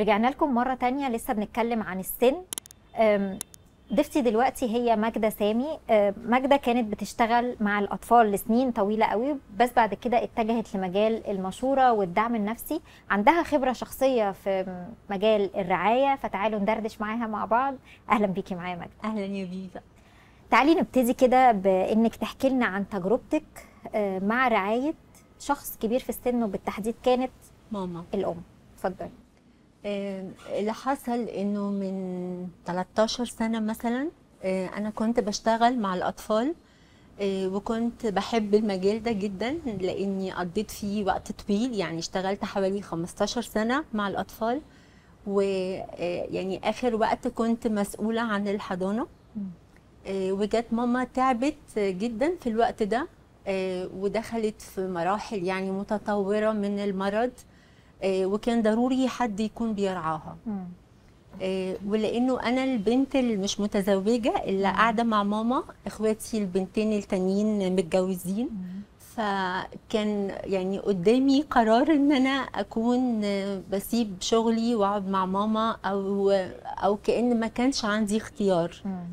رجعنا لكم مرة تانية لسه بنتكلم عن السن أم، ضيفتي دلوقتي هي ماجدة سامي أم، ماجدة كانت بتشتغل مع الأطفال لسنين طويلة قوي بس بعد كده اتجهت لمجال المشورة والدعم النفسي عندها خبرة شخصية في مجال الرعاية فتعالوا ندردش معاها مع بعض أهلا بيكي معايا ماجدة اهلا يا فيفا تعالي نبتدي كده بإنك تحكي لنا عن تجربتك أه، مع رعاية شخص كبير في السن وبالتحديد كانت ماما الأم اتفضلي آه، اللي حصل انه من 13 سنه مثلا آه، انا كنت بشتغل مع الاطفال آه، وكنت بحب المجال ده جدا لاني قضيت فيه وقت طويل يعني اشتغلت حوالي 15 سنه مع الاطفال ويعني اخر وقت كنت مسؤوله عن الحضانه آه، وجت ماما تعبت جدا في الوقت ده آه، ودخلت في مراحل يعني متطوره من المرض آه، وكان ضروري حد يكون بيرعاها مم. آه، ولانه انا البنت اللي مش متزوجه اللي قاعده مع ماما اخواتي البنتين التانيين متجوزين فكان يعني قدامي قرار ان انا اكون آه، بسيب شغلي واقعد مع ماما او او كان ما كانش عندي اختيار مم.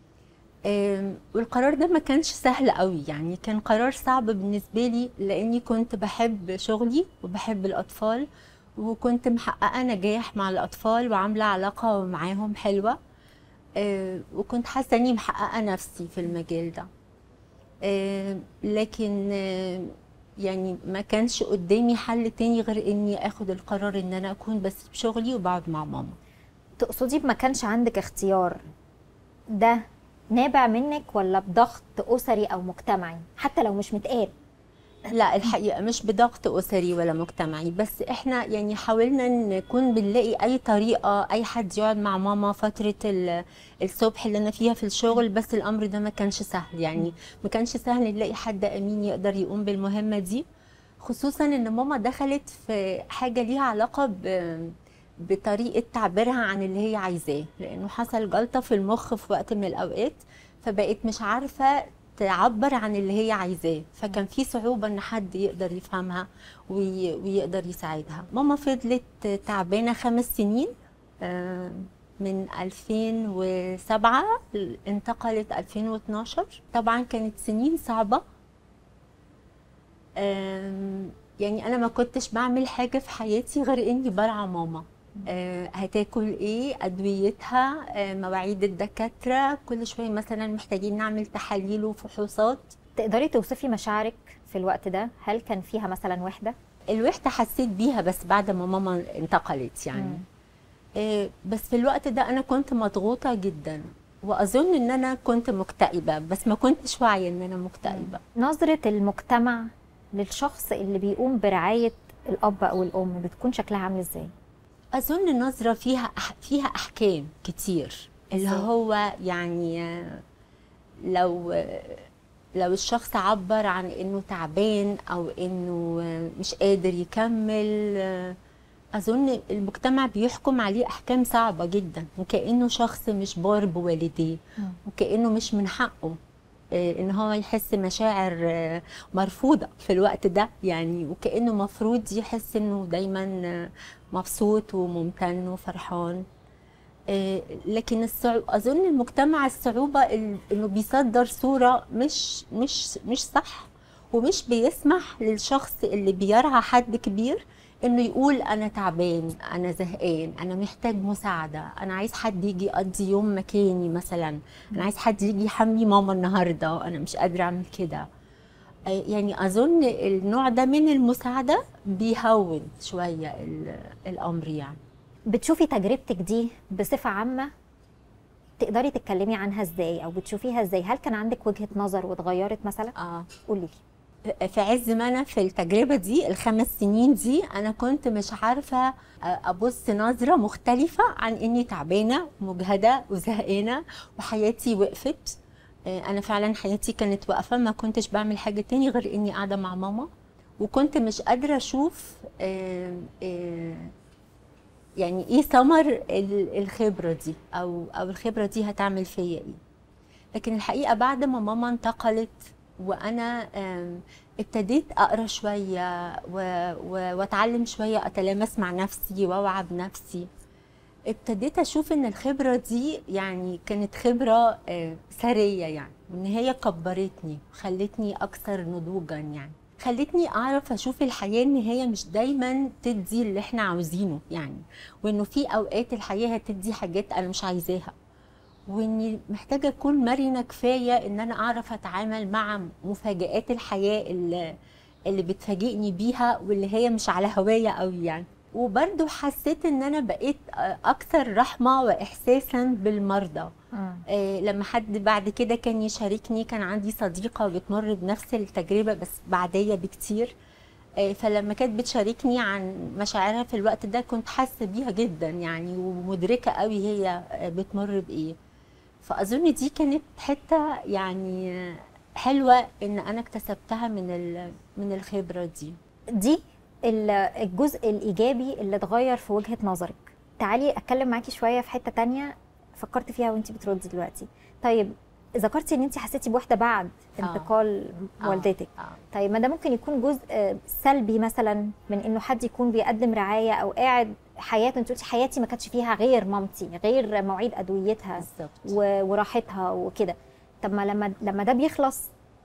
آم، والقرار ده ما كانش سهل قوي يعني كان قرار صعب بالنسبة لي لأني كنت بحب شغلي وبحب الأطفال وكنت محققة نجاح مع الأطفال وعاملة علاقة معاهم حلوة آه، وكنت حاسة إني محققة نفسي في المجال ده آه، لكن آه، يعني ما كانش قدامي حل تاني غير إني أخد القرار إن أنا أكون بسيب شغلي وبقعد مع ماما تقصدي ما كانش عندك اختيار ده نابع منك ولا بضغط اسري او مجتمعي حتى لو مش متقال لا الحقيقة مش بضغط أسري ولا مجتمعي بس إحنا يعني حاولنا نكون بنلاقي أي طريقة أي حد يقعد مع ماما فترة ال- الصبح اللي أنا فيها في الشغل بس الأمر ده ما كانش سهل يعني ما كانش سهل نلاقي حد أمين يقدر يقوم بالمهمة دي خصوصا إن ماما دخلت في حاجة ليها علاقة ب بطريقة تعبيرها عن اللي هي عايزاه لأنه حصل جلطة في المخ في وقت من الأوقات فبقت مش عارفة تعبر عن اللي هي عايزاه فكان في صعوبة ان حد يقدر يفهمها وي... ويقدر يساعدها ماما فضلت تعبانة خمس سنين آه، من 2007 انتقلت 2012 طبعا كانت سنين صعبة آم، يعني انا ما كنتش بعمل حاجة في حياتي غير اني برعى ماما آه، هتاكل ايه ادويتها آه، مواعيد الدكاتره كل شويه مثلا محتاجين نعمل تحاليل وفحوصات تقدري توصفي مشاعرك في الوقت ده هل كان فيها مثلا وحده الوحده حسيت بيها بس بعد ما ماما انتقلت يعني مم. آه، بس في الوقت ده انا كنت مضغوطه جدا واظن ان انا كنت مكتئبه بس ما كنتش واعيه ان انا مكتئبه نظره المجتمع للشخص اللي بيقوم برعايه الاب او الام بتكون شكلها عامل ازاي اظن النظره فيها أح فيها احكام كتير اللي إزاي؟ هو يعني آه، لو آه، لو الشخص عبر عن انه تعبان او انه آه، مش قادر يكمل آه، اظن المجتمع بيحكم عليه احكام صعبه جدا وكانه شخص مش بار بوالديه مم. وكانه مش من حقه آه، ان هو يحس مشاعر آه، مرفوضه في الوقت ده يعني وكانه مفروض يحس انه دايما آه، مبسوط وممتن وفرحان آه، لكن الصعو... اظن المجتمع الصعوبه ال- انه بيصدر صوره مش مش مش صح ومش بيسمح للشخص اللي بيرعى حد كبير انه يقول انا تعبان انا زهقان انا محتاج مساعده انا عايز حد يجي يقضي يوم مكاني مثلا انا عايز حد يجي يحمي ماما النهارده انا مش قادره اعمل كده آه، يعني اظن النوع ده من المساعده بيهون شويه ال- الامر يعني بتشوفي تجربتك دي بصفه عامه تقدري تتكلمي عنها ازاي او بتشوفيها ازاي هل كان عندك وجهه نظر واتغيرت مثلا اه قولي لي في عز ما انا في التجربه دي الخمس سنين دي انا كنت مش عارفه ابص نظره مختلفه عن اني تعبانه ومجهده وزهقانه وحياتي وقفت انا فعلا حياتي كانت واقفه ما كنتش بعمل حاجه تاني غير اني قاعده مع ماما وكنت مش قادره اشوف آه، آه، يعني ايه ثمر ال- الخبره دي او او الخبره دي هتعمل فيا ايه لكن الحقيقه بعد ما ماما انتقلت وانا آم، ابتديت اقرا شويه و- و- واتعلم شويه اتلامس مع نفسي واوعى بنفسي ابتديت اشوف ان الخبره دي يعني كانت خبره آه، ثريه يعني وان هي كبرتني خلتني اكثر نضوجا يعني خلتني اعرف اشوف الحياه ان هي مش دايما تدي اللي احنا عاوزينه يعني وانه في اوقات الحياه هتدي حاجات انا مش عايزاها واني محتاجه اكون مرنه كفايه ان انا اعرف اتعامل مع مفاجآت الحياه اللي, اللي بتفاجئني بيها واللي هي مش على هوايه قوي يعني وبرضو حسيت ان انا بقيت اكثر رحمه واحساسا بالمرضى مم. آه، لما حد بعد كده كان يشاركني كان عندي صديقة بتمر بنفس التجربة بس بعدية بكتير آه، فلما كانت بتشاركني عن مشاعرها في الوقت ده كنت حاسة بيها جدا يعني ومدركة قوي هي آه، بتمر بإيه فأظن دي كانت حتة يعني آه، حلوة إن أنا اكتسبتها من ال- من الخبرة دي دي ال- الجزء الايجابي اللي اتغير في وجهه نظرك تعالي اتكلم معاكي شويه في حته تانية فكرت فيها وانت بتردي دلوقتي طيب ذكرتي ان انت حسيتي بوحده بعد آه. انتقال آه، والدتك آه. طيب ما ده ممكن يكون جزء آه، سلبي مثلا من انه حد يكون بيقدم رعايه او قاعد حياته انت قلتي حياتي ما كانتش فيها غير مامتي غير مواعيد ادويتها بالظبط و- وراحتها وكده طب ما لما لما ده بيخلص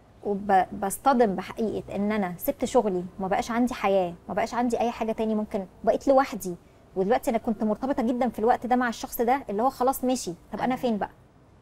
وبصطدم بحقيقه ان انا سبت شغلي وما بقاش عندي حياه ما بقاش عندي اي حاجه تاني ممكن بقيت لوحدي ودلوقتي انا كنت مرتبطه جدا في الوقت ده مع الشخص ده اللي هو خلاص مشي طب انا فين بقى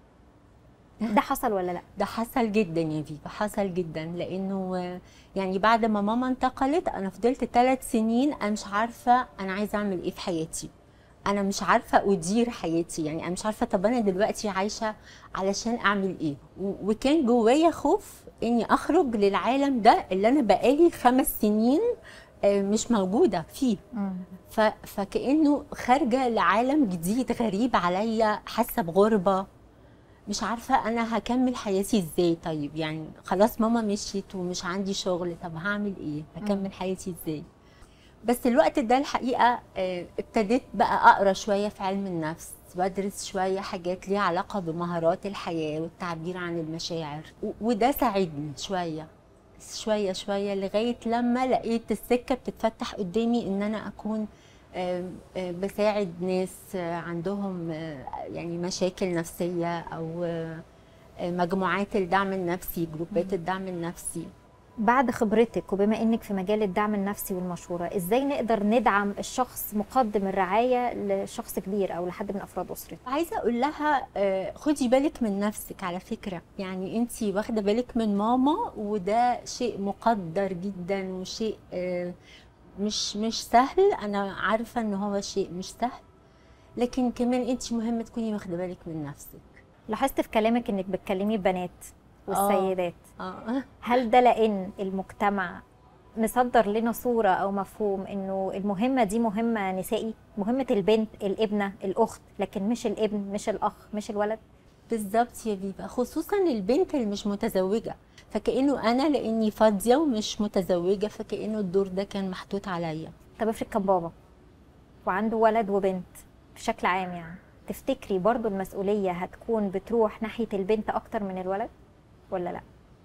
ده حصل ولا لا ده حصل جدا يا فيفا حصل جدا لانه آه، يعني بعد ما ماما انتقلت انا فضلت ثلاث سنين انا مش عارفه انا عايزه اعمل ايه في حياتي انا مش عارفه ادير حياتي يعني انا مش عارفه طب انا دلوقتي عايشه علشان اعمل ايه و- وكان جوايا خوف اني اخرج للعالم ده اللي انا بقالي خمس سنين آه، مش موجوده فيه ف... فكانه خارجه لعالم جديد غريب عليا حاسه بغربه مش عارفه انا هكمل حياتي ازاي طيب يعني خلاص ماما مشيت ومش عندي شغل طب هعمل ايه هكمل حياتي ازاي بس الوقت ده الحقيقه آه، ابتديت بقى اقرا شويه في علم النفس وادرس شويه حاجات ليها علاقه بمهارات الحياه والتعبير عن المشاعر و- وده ساعدني شويه شويه شويه لغايه لما لقيت السكه بتتفتح قدامي ان انا اكون آم، آه، بساعد ناس آه، عندهم آه، يعني مشاكل نفسيه او آه، آه، مجموعات الدعم النفسي جروبات الدعم النفسي بعد خبرتك وبما انك في مجال الدعم النفسي والمشوره ازاي نقدر ندعم الشخص مقدم الرعايه لشخص كبير او لحد من افراد اسرته عايزه اقول لها آه، خدي بالك من نفسك على فكره يعني انت واخده بالك من ماما وده شيء مقدر جدا وشيء آه، مش مش سهل انا عارفه ان هو شيء مش سهل لكن كمان انت مهم تكوني واخده بالك من نفسك لاحظت في كلامك انك بتكلمي البنات والسيدات اه هل ده لان المجتمع مصدر لنا صورة أو مفهوم إنه المهمة دي مهمة نسائي مهمة البنت الابنة الأخت لكن مش الابن مش الأخ مش الولد بالظبط يا بيبا خصوصا البنت اللي مش متزوجه فكانه انا لاني فاضيه ومش متزوجه فكانه الدور ده كان محطوط عليا طب افرض كان بابا وعنده ولد وبنت بشكل عام يعني تفتكري برضو المسؤولية هتكون بتروح ناحية البنت أكتر من الولد ولا لا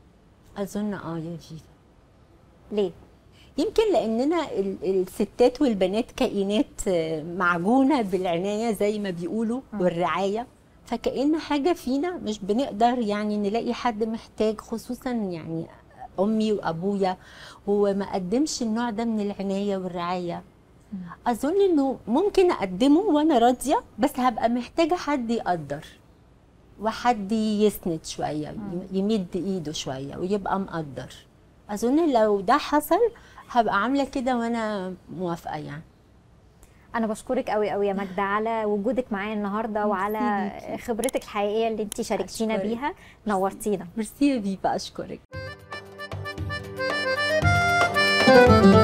اظن اه يا فيفا ليه؟ يمكن لاننا ال- الستات والبنات كائنات آه، معجونه بالعنايه زي ما بيقولوا مم. والرعايه فكأن حاجه فينا مش بنقدر يعني نلاقي حد محتاج خصوصا يعني امي وابويا وما قدمش النوع ده من العنايه والرعايه اظن انه ممكن اقدمه وانا راضيه بس هبقى محتاجه حد يقدر وحد يسند شويه مم. يمد ايده شويه ويبقى مقدر اظن لو ده حصل هبقى عامله كده وانا موافقه يعني أنا بشكرك قوي قوي يا ماجدة على وجودك معايا النهاردة وعلى ميرسي خبرتك الحقيقية اللي انت شاركتينا أشكرك. بيها نورتينا ميرسي يا بيبا اشكرك